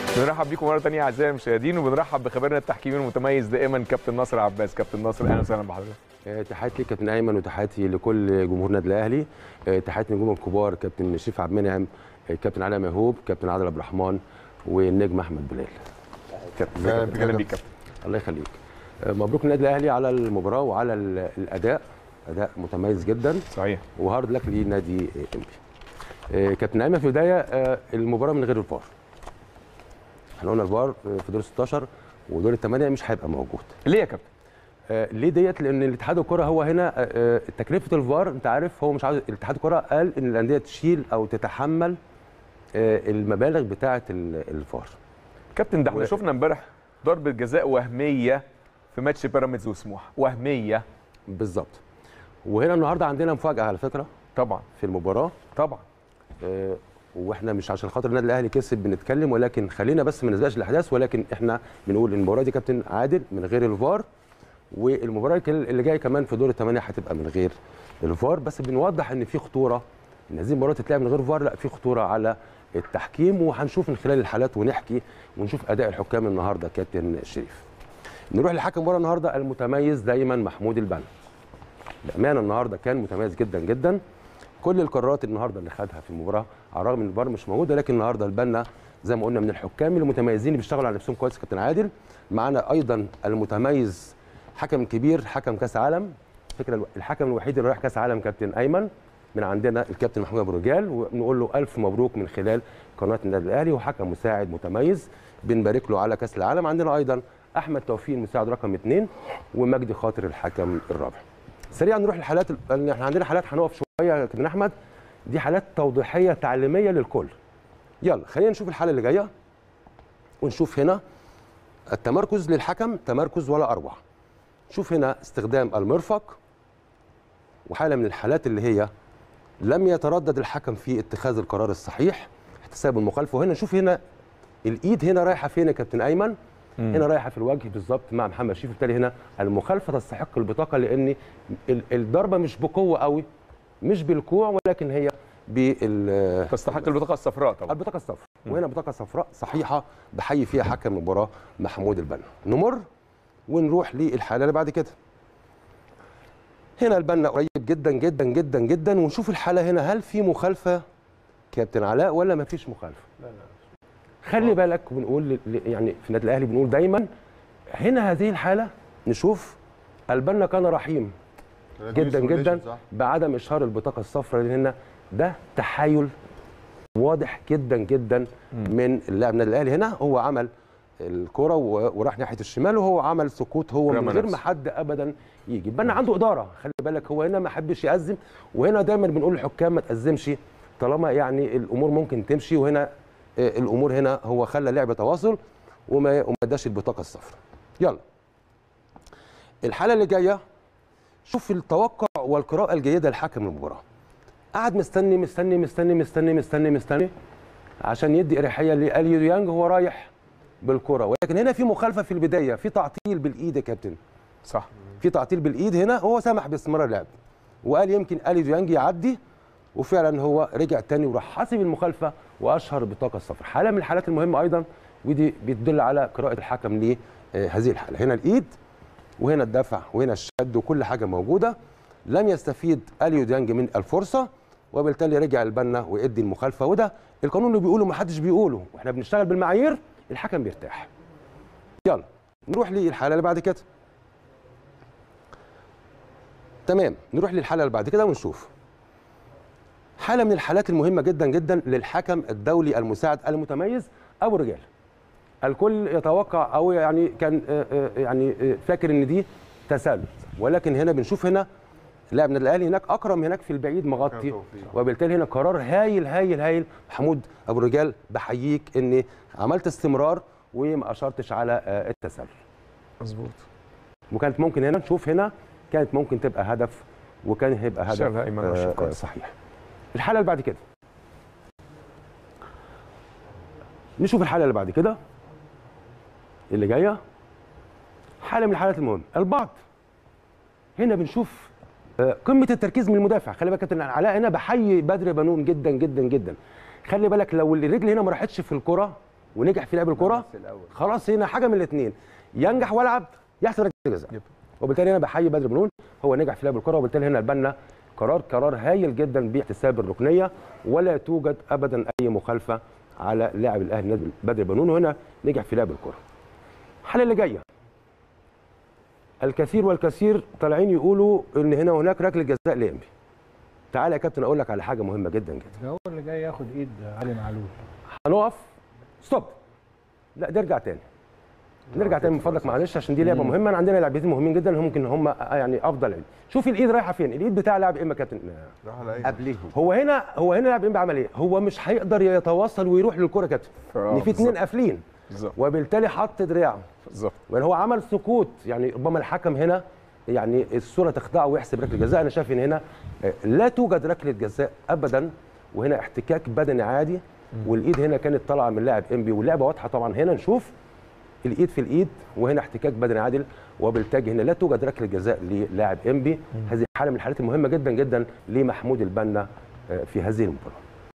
بنرحب بيكم مره ثانيه اعزائي المشاهدين وبنرحب بخبيرنا التحكيمي المتميز دائما كابتن ناصر عباس كابتن ناصر اهلا وسهلا بحضرتك آه، تحياتي ليك كابتن ايمن وتحياتي لكل جمهور النادي الاهلي آه، تحياتي للنجوم الكبار كابتن شريف عبد المنعم آه، كابتن علي مهوب كابتن عادل عبد الرحمن والنجم احمد بلال كابتن أهلا اهلا بك بيك يا كابتن الله يخليك آه، مبروك النادي الاهلي على المباراه وعلى ال- الاداء اداء متميز جدا صحيح وهارد لك لنادي انبي آه، كابتن ايمن في البدايه آه، المباراه من غير الفار احنا قلنا الفار آه، في دور 16 ودور الثمانيه مش هيبقى موجود ليه يا كابتن آه، ليه ديت لان الاتحاد الكره هو هنا آه، آه، تكلفه الفار انت عارف هو مش عاوز الاتحاد الكره قال ان الانديه تشيل او تتحمل آه، المبالغ بتاعه ال- الفار كابتن ده احنا و- شفنا امبارح ضربه جزاء وهميه في ماتش بيراميدز وسموحه وهميه بالظبط وهنا النهارده عندنا مفاجاه على فكره طبعا في المباراه طبعا آه، واحنا مش عشان خاطر النادي الاهلي كسب بنتكلم ولكن خلينا بس ما نسبقش الاحداث ولكن احنا بنقول ان المباراه دي كابتن عادل من غير الفار والمباراه اللي جايه كمان في دور الثمانيه هتبقى من غير الفار بس بنوضح ان في خطوره ان هذه المباراه تتلعب من غير فار لا في خطوره على التحكيم وهنشوف من خلال الحالات ونحكي ونشوف اداء الحكام النهارده كابتن شريف نروح لحكم المباراه النهارده المتميز دايما محمود البنا بامانه النهارده كان متميز جدا جدا كل القرارات النهارده اللي خدها في المباراه على الرغم ان الفار مش موجوده لكن النهارده البنا زي ما قلنا من الحكام المتميزين اللي بيشتغلوا على نفسهم كويس كابتن عادل معانا ايضا المتميز حكم كبير حكم كاس عالم فكره الحكم الوحيد اللي رايح كاس عالم كابتن ايمن من عندنا الكابتن محمود ابو رجال ونقول له الف مبروك من خلال قناه النادي الاهلي وحكم مساعد متميز بنبارك له على كاس العالم عندنا ايضا احمد توفيق المساعد رقم اثنين ومجدي خاطر الحكم الرابع سريعا نروح للحالات لان احنا عندنا حالات هنقف شويه يا كابتن احمد دي حالات توضيحيه تعليميه للكل يلا خلينا نشوف الحاله اللي جايه ونشوف هنا التمركز للحكم تمركز ولا اروع شوف هنا استخدام المرفق وحاله من الحالات اللي هي لم يتردد الحكم في اتخاذ القرار الصحيح احتساب المخالفه وهنا شوف هنا الايد هنا رايحه فين يا كابتن ايمن هنا رايحه في الوجه بالظبط مع محمد شريف بالتالي هنا المخالفه تستحق البطاقه لان ال- الضربه مش بقوه قوي مش بالكوع ولكن هي بال تستحق البطاقه الصفراء طبعا البطاقه الصفراء وهنا بطاقه صفراء صحيحه بحيي فيها حكم المباراه محمود البنا نمر ونروح للحاله اللي بعد كده هنا البنا قريب جدا جدا جدا جدا ونشوف الحاله هنا هل في مخالفه كابتن علاء ولا ما فيش مخالفه لا لا خلي بالك بنقول ل- ل- يعني في النادي الاهلي بنقول دايما هنا هذه الحاله نشوف البنا كان رحيم جدا جدا صح؟ بعدم اشهار البطاقه الصفراء لان هنا ده تحايل واضح جدا جدا من اللاعب النادي الاهلي هنا هو عمل الكره و- وراح ناحيه الشمال وهو عمل سقوط هو رمى من غير نفسه. ما حد ابدا يجي بنا عنده اداره خلي بالك هو هنا ما حبش يأزم وهنا دايما بنقول للحكام ما تأزمش طالما يعني الامور ممكن تمشي وهنا آه، الامور هنا هو خلى لعبه تواصل وما وما اداش البطاقه الصفراء يلا الحاله اللي جايه شوف التوقع والقراءه الجيده لحكم المباراه قعد مستني مستني مستني مستني مستني مستني عشان يدي اريحيه لاليو ديانج هو رايح بالكره ولكن هنا في مخالفه في البدايه في تعطيل بالايد يا كابتن صح في تعطيل بالايد هنا هو سمح باستمرار اللعب وقال يمكن اليو ديانج يعدي وفعلا هو رجع تاني وراح حاسب المخالفه واشهر البطاقه الصفراء حاله من الحالات المهمه ايضا ودي بتدل على قراءه الحكم لهذه الحاله هنا الايد وهنا الدفع وهنا الشد وكل حاجه موجوده لم يستفيد اليو ديانج من الفرصه وبالتالي رجع البنا وادي المخالفه وده القانون اللي بيقوله ما حدش بيقوله واحنا بنشتغل بالمعايير الحكم بيرتاح يلا نروح للحاله اللي بعد كده تمام نروح للحاله اللي بعد كده ونشوف حاله من الحالات المهمه جدا جدا للحكم الدولي المساعد المتميز ابو رجال الكل يتوقع او يعني كان آه، آه، يعني آه، فاكر ان دي تسلل ولكن هنا بنشوف هنا لاعب النادي الاهلي هناك اكرم هناك في البعيد مغطي توفيق. وبالتالي هنا قرار هايل هايل هايل محمود ابو رجال بحييك ان عملت استمرار وما اشرتش على آه، التسلل مظبوط وكانت ممكن هنا نشوف هنا كانت ممكن تبقى هدف وكان هيبقى هدف شالها أيمن آه، عاشور آه، كويس. صحيح الحاله اللي بعد كده نشوف الحاله اللي بعد كده اللي جايه حاله من الحالات المهمه البعض هنا بنشوف آه، قمه التركيز من المدافع خلي بالك كابتن علاء هنا بحيي بدر بنون جدا جدا جدا خلي بالك لو الرجل هنا ما راحتش في الكره ونجح في لعب الكره بس الأول. خلاص هنا حاجه من الاثنين ينجح والعب يحصل ركله جزاء يب. وبالتالي انا بحيي بدر بنون هو نجح في لعب الكره وبالتالي هنا البنا قرار قرار هايل جدا باحتساب الركنيه ولا توجد ابدا اي مخالفه على لاعب الاهلي نادي بدر بنون وهنا نجح في لعب الكره الحاله اللي جايه الكثير والكثير طالعين يقولوا ان هنا وهناك ركله جزاء لامبي تعالى يا كابتن اقول لك على حاجه مهمه جدا جدا ده هو اللي جاي ياخد ايد علي معلول هنقف ستوب لا نرجع تاني نرجع تاني من فضلك معلش عشان دي لعبه مهمه أنا عندنا لاعبين مهمين جدا ممكن هم يعني افضل عيد شوف الايد رايحه فين الايد بتاع لاعب اما كابتن راح على ايه قبليهم هو هنا هو هنا لاعب اما عمل ايه هو مش هيقدر يتوصل ويروح للكره كابتن آه، ان في اتنين بالظبط. قافلين بالظبط وبالتالي حط دراعه بالظبط يعني هو عمل سكوت يعني ربما الحكم هنا يعني الصوره تخدعه ويحسب ركله جزاء انا شايف ان هنا آه، لا توجد ركله جزاء ابدا وهنا احتكاك بدني عادي والايد هنا كانت طالعه من لاعب انبي واللعبه واضحه طبعا هنا نشوف الايد في الايد وهنا احتكاك بدني عادل وبالتالي هنا لا توجد ركله جزاء للاعب انبي هذه حاله من الحالات المهمه جدا جدا لمحمود البنا آه، في هذه المباراه